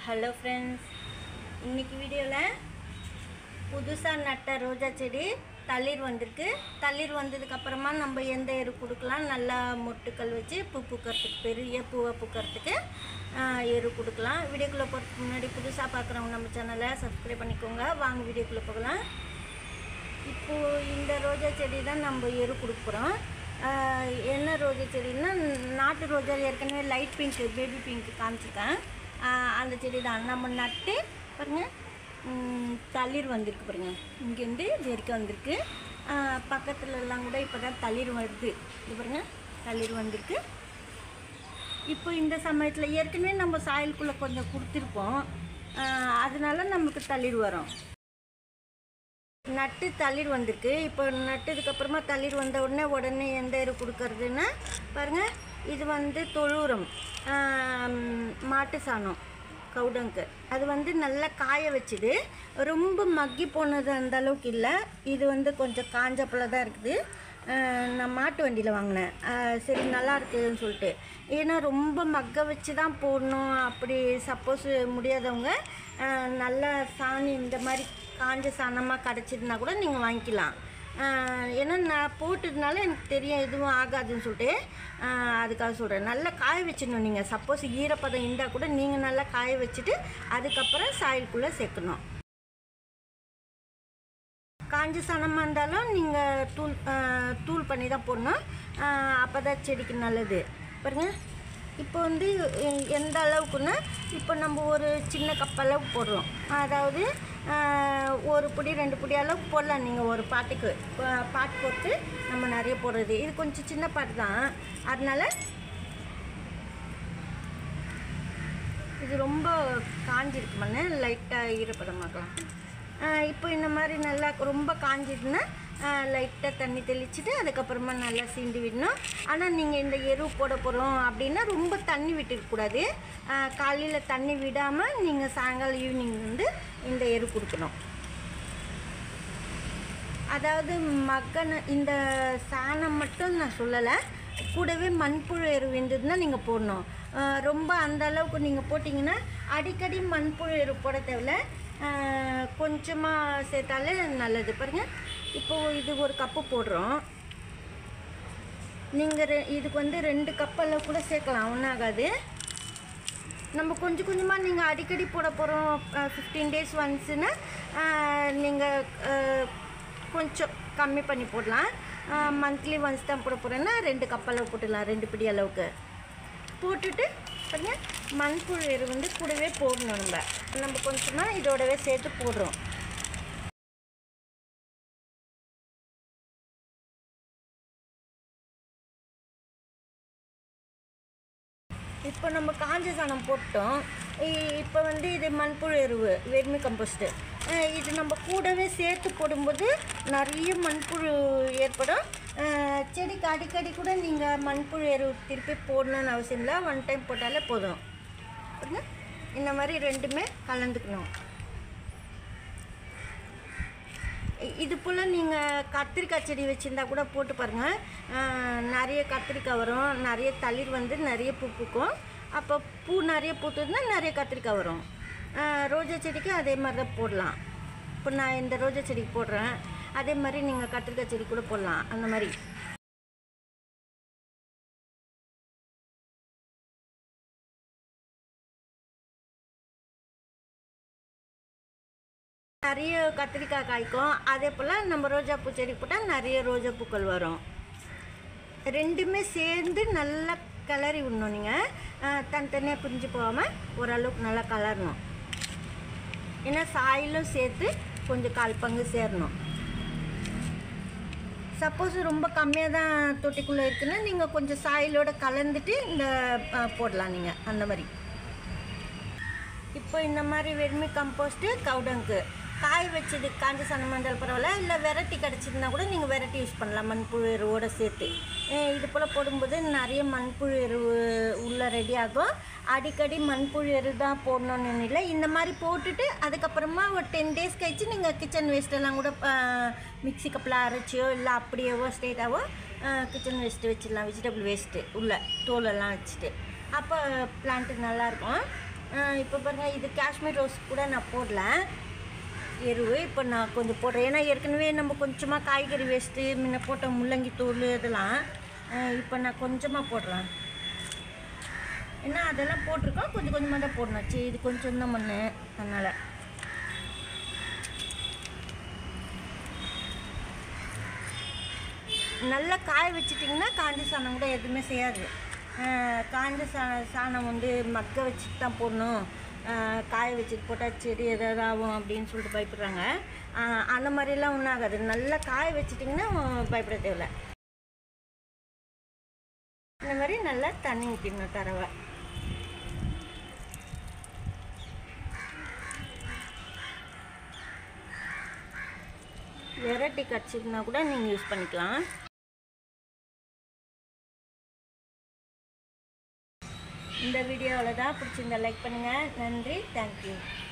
hello friends இன்னைக்கு வீடியோவில் புதுசாக நட்ட ரோஜா செடி தளிர் வந்திருக்கு தளிர் வந்ததுக்கப்புறமா நம்ம எந்த எரு கொடுக்கலாம் நல்லா மொட்டுக்கள் வச்சு பூ பூக்கறதுக்கு பெரிய பூவை பூக்கறதுக்கு ஆஹ், எரு கொடுக்கலாம் வீடியோக்குள்ளே போகிறதுக்கு முன்னாடி புதுசாக பார்க்குறவங்க நம்ம சேனலை சப்ஸ்கிரைப் பண்ணிக்கோங்க வாங்க வீடியோக்குள்ளே போகலாம் இப்போது இந்த ரோஜா செடி தான் நம்ம எரு கொடுக்குறோம் என்ன ரோஜா செடின்னா நாட்டு ரோஜா ஏற்கனவே லைட் பிங்க் பேபி பிங்க் காமிச்சிருக்கேன் ஆஹ் அந்த செடி தான் நம்ம நட்டு பாருங்க ம், தளிர் வந்திருக்கு பாருங்க இங்கேருந்து இது வரைக்கும் வந்திருக்கு ஆஹ் பக்கத்துல எல்லாம் கூட இப்போ தான் தளிர் வருது இது பாருங்க தளிர் வந்திருக்கு இப்போ இந்த சமயத்தில் ஏற்கனவே நம்ம சாயலுக்குள்ளே கொஞ்சம் கொடுத்துருப்போம் ஆஹ் அதனால நமக்கு தளிர் வரும் நட்டு தளிர் வந்திருக்கு இப்போ நட்டதுக்கப்புறமா தளிர் வந்த உடனே உடனே எந்த எரு கொடுக்கறதுன்னா பாருங்கள் இது வந்து தொழுவுரம் ஆம், மாட்டு சாணம் கவுடங்கு அது வந்து நல்லா காய வச்சுது ரொம்ப மக்கி போனது அந்த அளவுக்கு இல்லை இது வந்து கொஞ்சம் காஞ்ச போல தான் இருக்குது ஆஹ், நான் மாட்டு வண்டியில் வாங்கினேன் ஆஹ், சரி நல்லா இருக்குதுன்னு சொல்லிட்டு ஏன்னா ரொம்ப மக்க வச்சு தான் போடணும் அப்படி சப்போஸ் முடியாதவங்க ஆஹ், நல்லா சாணி இந்த மாதிரி காஞ்ச சாணமாக கிடச்சிதுன்னா கூட நீங்கள் வாங்கிக்கலாம் ஆஹ் ஏன்னா நான் போட்டதுனால எனக்கு தெரியும் எதுவும் ஆகாதுன்னு சொல்லிட்டு ஆஹ் அதுக்காக சொல்கிறேன் நல்லா காய வச்சிடணும் நீங்கள் சப்போஸ் ஈரப்பதம் இருந்தால் கூட நீங்கள் நல்லா காய வச்சுட்டு அதுக்கப்புறம் சாயலுக்குள்ளே சேர்க்கணும் காஞ்ச சாணமாக இருந்தாலும் நீங்கள் தூள் ஆஹ் தூள் பண்ணி தான் போடணும் அப்போ தான் செடிக்கு நல்லது பாருங்க இப்போ வந்து எ- எந்த அளவுக்குன்னா இப்போ நம்ம ஒரு சின்ன கப் அளவுக்கு போடுறோம் அதாவது ஆஹ் ஒரு பொடி ரெண்டு பொடி அளவுக்கு போடலாம் நீங்கள் ஒரு பாட்டுக்கு பா- பாட்டு போட்டு நம்ம நிறைய போடுறது இது கொஞ்சம் சின்ன பாட்டு தான் அதனால இது ரொம்ப காஞ்சிருக்கு மண்ணு லைட்டாக ஈரப்பதமாக்கலாம் ஆஹ் இப்போ இந்த மாதிரி நல்லா ரொம்ப காஞ்சிதுன்னா லைட்டாக தண்ணி தெளிச்சுட்டு அதுக்கப்புறமா நல்லா சீண்டி விடணும் ஆனால் நீங்கள் இந்த எரு போட போகிறோம் அப்படின்னா ரொம்ப தண்ணி விட்டுருக்கக்கூடாது காலையில் தண்ணி விடாமல் நீங்கள் சாயங்காலம் ஈவினிங் வந்து இந்த எரு கொடுக்கணும் அதாவது மக்கன இந்த சாணம் மட்டும் நான் சொல்லலை கூடவே மண்புழு எரு இருந்ததுன்னா நீங்கள் போடணும் ஆஹ் ரொம்ப அந்த அளவுக்கு நீங்கள் போட்டிங்கன்னா அடிக்கடி மண்புழு எரு போட தேவையில்ல கொஞ்சமாக சேர்த்தாலே நல்லது பாருங்கள் இப்போது இது ஒரு கப்பு போடுறோம் நீங்கள் ரெ இதுக்கு வந்து ரெண்டு கப் அளவு கூட சேர்க்கலாம் ஒன்றாகாது நம்ம கொஞ்சம் கொஞ்சமாக நீங்கள் அடிக்கடி போட போகிறோம் ஃபிஃப்டீன் டேஸ் ஒன்ஸுன்னு நீங்கள் கொஞ்சம் கம்மி பண்ணி போடலாம் மந்த்லி ஒன்ஸ் தான் போட போகிறேன்னா ரெண்டு கப் அளவு போட்டுடலாம் ரெண்டு பிடி அளவுக்கு போட்டுட்டு பாருங்க மண்புழு எரு வந்து கூடவே போடணும் நம்ம நம்ம கொஞ்சமாக இதோடவே சேர்த்து போடுறோம் இப்போ நம்ம காஞ்ச சாணம் போட்டோம் இ- இப்போ வந்து இது மண்புழு எருவு வெர்மி கம்போஸ்ட்டு இது நம்ம கூடவே சேர்த்து போடும்போது நிறைய மண்புழு ஏற்படும் அஹ் செடிக்கு அடிக்கடி கூட நீங்கள் மண்புழு எருவு திருப்பி போடணும்னு அவசியம் இல்லை ஒன் டைம் போட்டாலே போதும் பாருங்க இந்த மாதிரி ரெண்டுமே கலந்துக்கணும் இ- இது போல் நீங்கள் கத்திரிக்காய் செடி வச்சுருந்தா கூட போட்டு பாருங்கள் ஆஹ் நிறைய கத்திரிக்காய் வரும் நிறைய தளிர் வந்து நிறைய பூ பூக்கும் அப்போ பூ நிறைய பூத்துதுன்னா நிறைய கத்திரிக்காய் வரும் ஆஹ் ரோஜா செடிக்கு அதே மாதிரி தான் போடலாம் இப்போ நான் இந்த ரோஜா செடிக்கு போடுறேன் அதே மாதிரி நீங்கள் கத்திரிக்காய் செடி கூட போடலாம் அந்த மாதிரி நிறைய கத்திரிக்காய் காய்க்கும் அதே போல் நம்ம ரோஜா பூ செடி போட்டால் நிறைய ரோஜா பூக்கள் வரும் ரெண்டுமே சேர்ந்து நல்லா கிளறி விடணும் நீங்கள் தனித்தனியாக பிரிஞ்சு போகாமல் ஓரளவுக்கு நல்லா கலரணும் ஏன்னா சாயிலும் சேர்த்து கொஞ்சம் கால் பங்கு சேரணும் சப்போஸ் ரொம்ப கம்மியாக தான் தொட்டிக்குள்ளே இருக்குன்னா நீங்கள் கொஞ்சம் சாயிலோட கலந்துட்டு இந்த ஆ, போடலாம் நீங்கள் அந்த மாதிரி இப்போ இந்த மாதிரி வெர்மி கம்போஸ்ட்டு கவுடங்கு காய வச்சது காஞ்ச சாணம் மஞ்சள் பரவாயில்ல இல்லை வெரைட்டி கிடச்சிதுன்னா கூட நீங்கள் வெரைட்டி யூஸ் பண்ணலாம் மண்புழு எருவோட சேர்த்து அஹ் இது போல் போடும்போது நிறைய மண்புழு எருவு உள்ளே ரெடி ஆகும் அடிக்கடி மண்புழு எரு தான் போடணும்னு இல்லை இந்த மாதிரி போட்டுட்டு அதுக்கப்புறமா ஒரு டென் டேஸ் கழிச்சு நீங்கள் கிச்சன் வேஸ்ட்டெல்லாம் கூட மிக்ஸி கப்பில் அரைச்சியோ இல்லை அப்படியேவோ ஸ்ட்ரெயிட்டாவோ கிச்சன் வேஸ்ட்டு வச்சிடலாம் வெஜிடபிள் வேஸ்ட்டு உள்ள தோலெல்லாம் வச்சுட்டு அப்போ பிளான்ட்டு நல்லாயிருக்கும் இப்போ பாருங்க இது காஷ்மீர் ரோஸ் கூட நான் போடல எருவு இப்போ நான் கொஞ்சம் போடுறேன் ஏன்னா ஏற்கனவே நம்ம கொஞ்சமாக காய்கறி வேஸ்ட்டு முன்ன போட்ட முள்ளங்கி தூள் இதெல்லாம் அஹ் இப்போ நான் கொஞ்சமாக போடுறேன் ஏன்னா அதெல்லாம் போட்டிருக்கோம் கொஞ்சம் கொஞ்சமாக தான் போடணும் சரி இது கொஞ்சம் தான் மண் அதனால் நல்லா காய வச்சிட்டிங்கன்னா காஞ்ச சாணம் கூட எதுவுமே செய்யாது அஹ் காஞ்ச சா சாணம் வந்து மக்க வச்சுட்டு தான் போடணும் அஹ் காய வச்சுட்டு போட்டால் செடி ஏதாவது ஆகும் அப்படின்னு சொல்லிட்டு பயப்படுறாங்க அஹ் அந்த மாதிரிலாம் ஒன்றும் ஆகாது நல்லா காய வச்சிட்டிங்கன்னா பயப்பட தேவையில்ல இந்த மாதிரி நல்லா தண்ணி ஊற்றிடணும் தரவை வெரைட்டி கிடச்சிதுன்னா கூட நீங்கள் யூஸ் பண்ணிக்கலாம் இந்த வீடியோவில் தான் பிடிச்சிருந்தா லைக் பண்ணுங்கள் நன்றி தேங்க்யூ